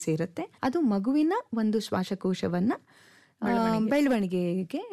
ಸೇರುತ್ತೆ ಅದು ಮಗುವಿನ ಒಂದು ಶ್ವಾಸಕೋಶವನ್ನ ಆ, ಬೆಳವಣಿಗೆಗೆ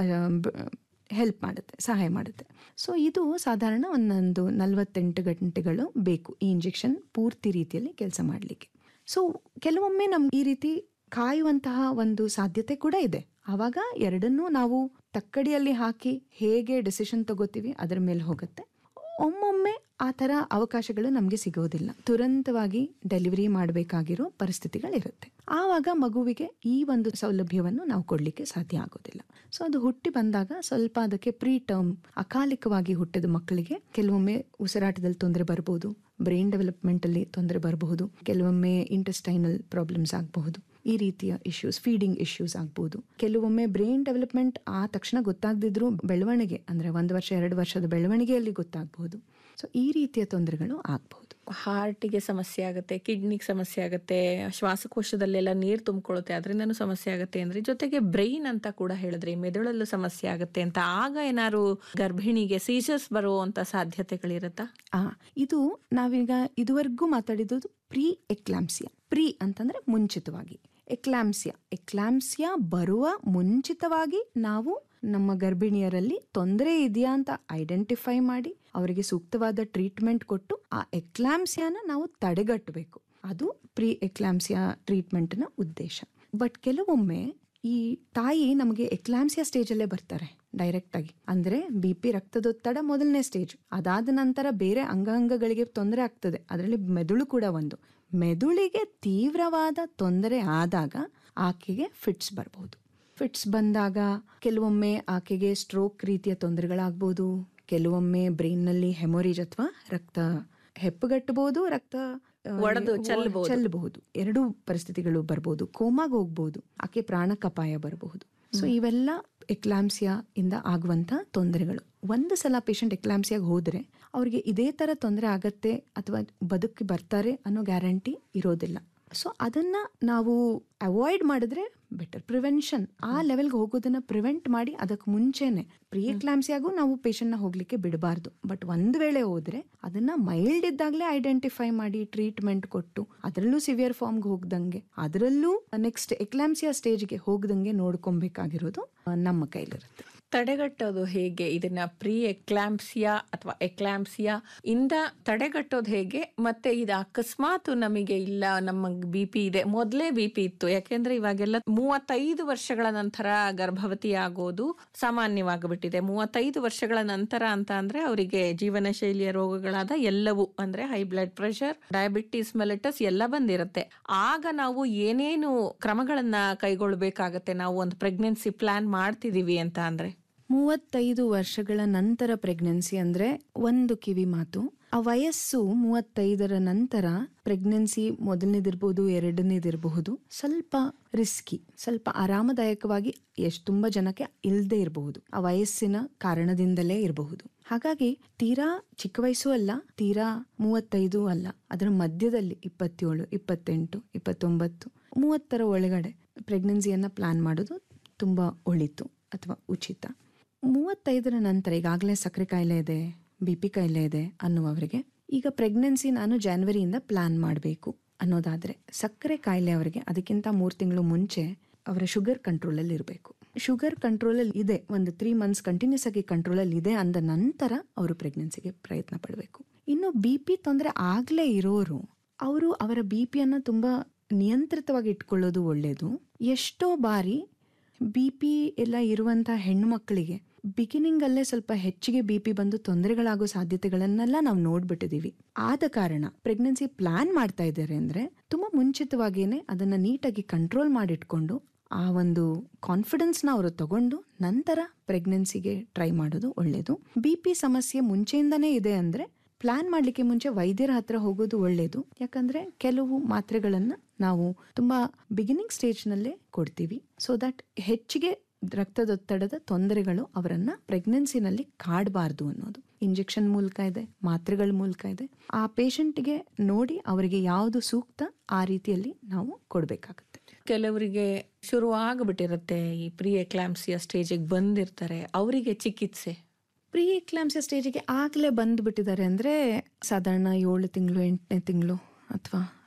ಹೆಲ್ಪ್ ಮಾಡುತ್ತೆ ಸಹಾಯ ಮಾಡುತ್ತೆ ಸೊ ಇದು ಸಾಧಾರಣ ಒಂದೊಂದು ನಲವತ್ತೆಂಟು ಗಂಟೆಗಳು ಬೇಕು ಈ ಇಂಜೆಕ್ಷನ್ ಪೂರ್ತಿ ರೀತಿಯಲ್ಲಿ ಕೆಲಸ ಮಾಡಲಿಕ್ಕೆ ಸೊ ಕೆಲವೊಮ್ಮೆ ನಮ್ಗೆ ಈ ರೀತಿ ಕಾಯುವಂತಹ ಒಂದು ಸಾಧ್ಯತೆ ಕೂಡ ಇದೆ ಆವಾಗ ಎರಡನ್ನೂ ನಾವು ತಕ್ಕಡಿಯಲ್ಲಿ ಹಾಕಿ ಹೇಗೆ ಡಿಸಿಷನ್ ತಗೋತೀವಿ ಅದರ ಮೇಲೆ ಹೋಗುತ್ತೆ ಒಮ್ಮೊಮ್ಮೆ ಆ ಥರ ಅವಕಾಶಗಳು ನಮಗೆ ಸಿಗೋದಿಲ್ಲ ತುರಂತವಾಗಿ ಡೆಲಿವರಿ ಮಾಡಬೇಕಾಗಿರೋ ಪರಿಸ್ಥಿತಿಗಳಿರುತ್ತೆ ಆವಾಗ ಮಗುವಿಗೆ ಈ ಒಂದು ಸೌಲಭ್ಯವನ್ನು ನಾವು ಕೊಡಲಿಕ್ಕೆ ಸಾಧ್ಯ ಆಗೋದಿಲ್ಲ ಸೊ ಅದು ಹುಟ್ಟಿ ಬಂದಾಗ ಸ್ವಲ್ಪ ಅದಕ್ಕೆ ಪ್ರೀ ಟರ್ಮ್ ಅಕಾಲಿಕವಾಗಿ ಹುಟ್ಟಿದ ಮಕ್ಕಳಿಗೆ ಕೆಲವೊಮ್ಮೆ ಉಸಿರಾಟದಲ್ಲಿ ತೊಂದರೆ ಬರಬಹುದು ಬ್ರೈನ್ ಡೆವಲಪ್ಮೆಂಟ್ ಅಲ್ಲಿ ತೊಂದರೆ ಬರಬಹುದು ಕೆಲವೊಮ್ಮೆ ಇಂಟೆಸ್ಟೈನಲ್ ಪ್ರಾಬ್ಲಮ್ಸ್ ಆಗಬಹುದು ಈ ರೀತಿಯ ಇಶ್ಯೂಸ್ ಫೀಡಿಂಗ್ ಇಶ್ಯೂಸ್ ಆಗ್ಬೋದು ಕೆಲವೊಮ್ಮೆ ಬ್ರೈನ್ ಡೆವಲಪ್ಮೆಂಟ್ ಆ ತಕ್ಷಣ ಗೊತ್ತಾಗದಿದ್ರು ಬೆಳವಣಿಗೆ ಅಂದ್ರೆ ಒಂದು ವರ್ಷ ಎರಡು ವರ್ಷದ ಬೆಳವಣಿಗೆಯಲ್ಲಿ ಗೊತ್ತಾಗಬಹುದು ಸೊ ಈ ರೀತಿಯ ತೊಂದರೆಗಳು ಆಗಬಹುದು ಹಾರ್ಟಿಗೆ ಸಮಸ್ಯೆ ಆಗುತ್ತೆ ಕಿಡ್ನಿಗೆ ಸಮಸ್ಯೆ ಆಗುತ್ತೆ ಶ್ವಾಸಕೋಶದಲ್ಲೆಲ್ಲ ನೀರು ತುಂಬಿಕೊಳ್ಳುತ್ತೆ ಅದರಿಂದನೂ ಸಮಸ್ಯೆ ಆಗುತ್ತೆ ಅಂದ್ರೆ ಜೊತೆಗೆ ಬ್ರೈನ್ ಅಂತ ಕೂಡ ಹೇಳಿದ್ರಿ ಮೆದುಳಲ್ಲೂ ಸಮಸ್ಯೆ ಆಗುತ್ತೆ ಅಂತ ಆಗ ಏನಾದ್ರು ಗರ್ಭಿಣಿಗೆ ಸೀಸರ್ಸ್ ಬರುವಂತ ಸಾಧ್ಯತೆಗಳಿರುತ್ತಾ ಆ ಇದು ನಾವೀಗ ಇದುವರೆಗೂ ಮಾತಾಡಿದ್ದು ಪ್ರೀ ಎಕ್ಲಾಂಸಿಯಾ ಪ್ರೀ ಅಂತಂದ್ರೆ ಮುಂಚಿತವಾಗಿ ಎಕ್ಲಾಂಸಿಯಾ ಎಕ್ಲಾಂಸಿಯಾ ಬರುವ ಮುಂಚಿತವಾಗಿ ನಾವು ನಮ್ಮ ಗರ್ಭಿಣಿಯರಲ್ಲಿ ತೊಂದರೆ ಇದೆಯಾ ಅಂತ ಐಡೆಂಟಿಫೈ ಮಾಡಿ ಅವರಿಗೆ ಸೂಕ್ತವಾದ ಟ್ರೀಟ್ಮೆಂಟ್ ಕೊಟ್ಟು ಆ ಎಕ್ಲಾಂಸಿಯಾನ ನಾವು ತಡೆಗಟ್ಟಬೇಕು ಅದು ಪ್ರೀ ಎಕ್ಲಾಂಸಿಯಾ ಟ್ರೀಟ್ಮೆಂಟ್ನ ಉದ್ದೇಶ ಬಟ್ ಕೆಲವೊಮ್ಮೆ ಈ ತಾಯಿ ನಮಗೆ ಎಕ್ಲಾಂಸಿಯಾ ಸ್ಟೇಜಲ್ಲೇ ಬರ್ತಾರೆ ಡೈರೆಕ್ಟ್ ಆಗಿ ಅಂದ್ರೆ ಬಿ ಪಿ ರಕ್ತದೊತ್ತಡ ಮೊದಲನೇ ಸ್ಟೇಜ್ ಅದಾದ ನಂತರ ಬೇರೆ ಅಂಗಾಂಗಗಳಿಗೆ ತೊಂದರೆ ಆಗ್ತದೆ ಅದರಲ್ಲಿ ಮೆದುಳು ಕೂಡ ಒಂದು ಮೆದುಳಿಗೆ ತೀವ್ರವಾದ ತೊಂದರೆ ಆದಾಗ ಆಕೆಗೆ ಫಿಟ್ಸ್ ಬರಬಹುದು ಫಿಟ್ಸ್ ಬಂದಾಗ ಕೆಲವೊಮ್ಮೆ ಆಕೆಗೆ ಸ್ಟ್ರೋಕ್ ರೀತಿಯ ತೊಂದರೆಗಳಾಗ್ಬೋದು ಕೆಲವೊಮ್ಮೆ ಬ್ರೈನ್ನಲ್ಲಿ ಹೆಮೊರೇಜ್ ಅಥವಾ ರಕ್ತ ಹೆಪ್ಪುಗಟ್ಟಬಹುದು ರಕ್ತ ಆ, ಒಡೆದು ಒ- ಚೆಲ್ಲಬಹುದು. ಚೆಲ್ಲಬಹುದು ಎರಡೂ ಪರಿಸ್ಥಿತಿಗಳು ಬರ್ಬೋದು ಕೋಮಾಗ್ ಹೋಗ್ಬೋದು ಆಕೆ ಪ್ರಾಣಕ್ಕಪಾಯ ಬರಬಹುದು ಸೊ ಇವೆಲ್ಲ ಎಕ್ಲಾಂಸಿಯಾ ಇಂದ ಆಗುವಂತ ತೊಂದರೆಗಳು ಒಂದು ಸಲ ಪೇಷಂಟ್ ಎಕ್ಲಾಂಸಿಯಾಗ ಹೋದ್ರೆ ಅವ್ರಿಗೆ ಇದೇ ತರ ತೊಂದರೆ ಆಗತ್ತೆ ಅಥವಾ ಬದುಕಿ ಬರ್ತಾರೆ ಅನ್ನೋ ಗ್ಯಾರಂಟಿ ಇರೋದಿಲ್ಲ ಸೊ ಅದನ್ನ ನಾವು ಅವಾಯ್ಡ್ ಮಾಡಿದ್ರೆ ಬೆಟರ್ ಪ್ರಿವೆನ್ಷನ್ ಆ ಲೆವೆಲ್ಗೆ ಹೋಗೋದನ್ನ ಪ್ರಿವೆಂಟ್ ಮಾಡಿ ಅದಕ್ಕೆ ಮುಂಚೆನೆ ಪ್ರೀ ಎಕ್ಲಾಂಸಿಯಾಗೂ ನಾವು ಪೇಷಂಟ್ನ ಹೋಗ್ಲಿಕ್ಕೆ ಬಿಡಬಾರ್ದು ಬಟ್ ಒಂದ್ ವೇಳೆ ಹೋದ್ರೆ ಅದನ್ನ ಮೈಲ್ಡ್ ಇದ್ದಾಗಲೇ ಐಡೆಂಟಿಫೈ ಮಾಡಿ ಟ್ರೀಟ್ಮೆಂಟ್ ಕೊಟ್ಟು ಅದರಲ್ಲೂ ಸಿವಿಯರ್ ಫಾರ್ಮ್ಗೆ ಹೋಗ್ದಂಗೆ ಅದರಲ್ಲೂ ನೆಕ್ಸ್ಟ್ ಎಕ್ಲಾಂಸಿಯಾ ಸ್ಟೇಜ್ಗೆ ಹೋಗ್ದಂಗೆ ನೋಡ್ಕೊಬೇಕಾಗಿರೋದು ಆ, ನಮ್ಮ ಕೈಲಿರುತ್ತೆ ತಡೆಗಟ್ಟೋದು ಹೇಗೆ ಇದನ್ನ ಪ್ರೀ ಎಕ್ಲಾಂಪ್ಸಿಯಾ ಅಥವಾ ಎಕ್ಲಾಂಪ್ಸಿಯಾ ಇಂದ ತಡೆಗಟ್ಟೋದು ಹೇಗೆ ಮತ್ತೆ ಇದು ಅಕಸ್ಮಾತ್ ನಮಗೆ ಇಲ್ಲ ನಮ್ಮ ಬಿ ಪಿ ಇದೆ ಮೊದಲೇ ಬಿ ಪಿ ಇತ್ತು ಯಾಕೆಂದ್ರೆ ಇವಾಗೆಲ್ಲ ಮೂವತ್ತೈದು ವರ್ಷಗಳ ನಂತರ ಗರ್ಭವತಿ ಆಗೋದು ಸಾಮಾನ್ಯವಾಗಿಬಿಟ್ಟಿದೆ ಮೂವತ್ತೈದು ವರ್ಷಗಳ ನಂತರ ಅಂತ ಅಂದ್ರೆ ಅವರಿಗೆ ಜೀವನ ಶೈಲಿಯ ರೋಗಗಳಾದ ಎಲ್ಲವೂ ಅಂದ್ರೆ high blood pressure diabetes mellitus ಎಲ್ಲ ಬಂದಿರುತ್ತೆ ಆಗ ನಾವು ಏನೇನು ಕ್ರಮಗಳನ್ನ ಕೈಗೊಳ್ಬೇಕಾಗತ್ತೆ ನಾವು ಒಂದು ಪ್ರೆಗ್ನೆನ್ಸಿ ಪ್ಲಾನ್ ಮಾಡ್ತಿದೀವಿ ಅಂತ ಅಂದ್ರೆ ಮೂವತ್ತೈದು ವರ್ಷಗಳ ನಂತರ ಪ್ರೆಗ್ನೆನ್ಸಿ ಅಂದ್ರೆ ಒಂದು ಕಿವಿ ಮಾತು ಆ ವಯಸ್ಸು ಮೂವತ್ತೈದರ ನಂತರ ಪ್ರೆಗ್ನೆನ್ಸಿ ಮೊದಲನೇದಿರ್ಬೋದು ಎರಡನೇದಿರಬಹುದು ಸ್ವಲ್ಪ ರಿಸ್ಕಿ ಸ್ವಲ್ಪ ಆರಾಮದಾಯಕವಾಗಿ ಎಷ್ಟು ತುಂಬಾ ಜನಕ್ಕೆ ಇಲ್ಲದೆ ಇರಬಹುದು ಆ ವಯಸ್ಸಿನ ಕಾರಣದಿಂದಲೇ ಇರಬಹುದು ಹಾಗಾಗಿ ತೀರಾ ಚಿಕ್ಕ ವಯಸ್ಸು ಅಲ್ಲ ತೀರಾ ಮೂವತ್ತೈದು ಅಲ್ಲ ಅದರ ಮಧ್ಯದಲ್ಲಿ ಇಪ್ಪತ್ತೇಳು ಇಪ್ಪತ್ತೆಂಟು ಇಪ್ಪತ್ತೊಂಬತ್ತು ಮೂವತ್ತರ ಒಳಗಡೆ ಪ್ರೆಗ್ನೆನ್ಸಿಯನ್ನ ಪ್ಲಾನ್ ಮಾಡೋದು ತುಂಬಾ ಒಳಿತು ಅಥವಾ ಉಚಿತ ಮೂವತ್ತೈದರ ನಂತರ ಈಗಾಗಲೇ ಸಕ್ಕರೆ ಕಾಯಿಲೆ ಇದೆ ಬಿ ಪಿ ಕಾಯಿಲೆ ಇದೆ ಅನ್ನುವವರಿಗೆ ಈಗ ಪ್ರೆಗ್ನೆನ್ಸಿ ನಾನು ಜಾನ್ವರಿಯಿಂದ ಪ್ಲಾನ್ ಮಾಡಬೇಕು ಅನ್ನೋದಾದ್ರೆ ಸಕ್ಕರೆ ಕಾಯಿಲೆ ಅವರಿಗೆ ಅದಕ್ಕಿಂತ ಮೂರು ತಿಂಗಳು ಮುಂಚೆ ಅವರ ಶುಗರ್ ಕಂಟ್ರೋಲಲ್ಲಿ ಇರಬೇಕು ಶುಗರ್ ಕಂಟ್ರೋಲಲ್ಲಿ ಇದೆ ಒಂದು ತ್ರೀ ಮಂತ್ಸ್ ಕಂಟಿನ್ಯೂಸ್ ಆಗಿ ಕಂಟ್ರೋಲಲ್ಲಿ ಇದೆ ಅಂದ ನಂತರ ಅವರು ಪ್ರೆಗ್ನೆನ್ಸಿಗೆ ಪ್ರಯತ್ನ ಪಡಬೇಕು ಇನ್ನು ಬಿ ಪಿ ತೊಂದರೆ ಆಗಲೇ ಇರೋರು ಅವರು ಅವರ ಬಿ ಪಿಯನ್ನು ತುಂಬ ನಿಯಂತ್ರಿತವಾಗಿ ಇಟ್ಕೊಳ್ಳೋದು ಒಳ್ಳೆಯದು ಎಷ್ಟೋ ಬಾರಿ ಬಿ ಪಿ ಎಲ್ಲ ಇರುವಂತ ಹೆಣ್ಣು ಮಕ್ಕಳಿಗೆ ಬಿಗಿನಿಂಗ್ ಅಲ್ಲೇ ಸ್ವಲ್ಪ ಹೆಚ್ಚಿಗೆ ಬಿ ಪಿ ಬಂದು ತೊಂದರೆಗಳಾಗೋ ಸಾಧ್ಯತೆಗಳನ್ನೆಲ್ಲ ನಾವು ನೋಡ್ಬಿಟ್ಟಿದೀವಿ ಆದ ಕಾರಣ ಪ್ರೆಗ್ನೆನ್ಸಿ ಪ್ಲಾನ್ ಮಾಡ್ತಾ ಇದ್ದಾರೆ ಅಂದ್ರೆ ತುಂಬಾ ಮುಂಚಿತವಾಗಿಯೇ ಅದನ್ನ ನೀಟಾಗಿ ಕಂಟ್ರೋಲ್ ಮಾಡಿಟ್ಕೊಂಡು ಆ ಒಂದು ಕಾನ್ಫಿಡೆನ್ಸ್ ನ ಅವರು ತಗೊಂಡು ನಂತರ ಪ್ರೆಗ್ನೆನ್ಸಿಗೆ ಟ್ರೈ ಮಾಡೋದು ಒಳ್ಳೇದು ಬಿ ಪಿ ಸಮಸ್ಯೆ ಮುಂಚೆಯಿಂದನೇ ಇದೆ ಅಂದ್ರೆ ಪ್ಲಾನ್ ಮಾಡ್ಲಿಕ್ಕೆ ಮುಂಚೆ ವೈದ್ಯರ ಹತ್ರ ಹೋಗೋದು ಒಳ್ಳೇದು ಯಾಕಂದ್ರೆ ಕೆಲವು ಮಾತ್ರೆಗಳನ್ನ ನಾವು ತುಂಬಾ ಬಿಗಿನಿಂಗ್ ಸ್ಟೇಜ್ ನಲ್ಲೇ ಕೊಡ್ತೀವಿ ಸೊ ದಟ್ ಹೆಚ್ಚಿಗೆ ರಕ್ತದೊತ್ತಡದ ತೊಂದರೆಗಳು ಅವರನ್ನ ಪ್ರೆಗ್ನೆನ್ಸಿನಲ್ಲಿ ಕಾಡಬಾರ್ದು ಅನ್ನೋದು ಇಂಜೆಕ್ಷನ್ ಮೂಲಕ ಇದೆ ಮಾತ್ರೆಗಳ ಮೂಲಕ ಇದೆ ಆ ಪೇಷಂಟ್ಗೆ ನೋಡಿ ಅವರಿಗೆ ಯಾವುದು ಸೂಕ್ತ ಆ ರೀತಿಯಲ್ಲಿ ನಾವು ಕೊಡಬೇಕಾಗುತ್ತೆ ಕೆಲವರಿಗೆ ಶುರು ಆಗ್ಬಿಟ್ಟಿರುತ್ತೆ ಈ ಪ್ರೀ ಎಕ್ಲಾಂಪ್ಸಿಯಾ ಸ್ಟೇಜಿಗೆ ಬಂದಿರ್ತಾರೆ ಅವರಿಗೆ ಚಿಕಿತ್ಸೆ ಪ್ರೀ ಎಕ್ಲಾಂಸಿಯಾ ಸ್ಟೇಜಿಗೆ ಆಗಲೇ ಬಂದ್ಬಿಟ್ಟಿದ್ದಾರೆ ಅಂದ್ರೆ ಸಾಧಾರಣ ಏಳು ತಿಂಗಳು ಎಂಟನೇ ತಿಂಗಳು ಅಥವಾ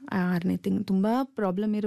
ಆರನೇ ತಿಂಗ್ ತುಂಬಾ ಪ್ರಾಬ್ಲಮ್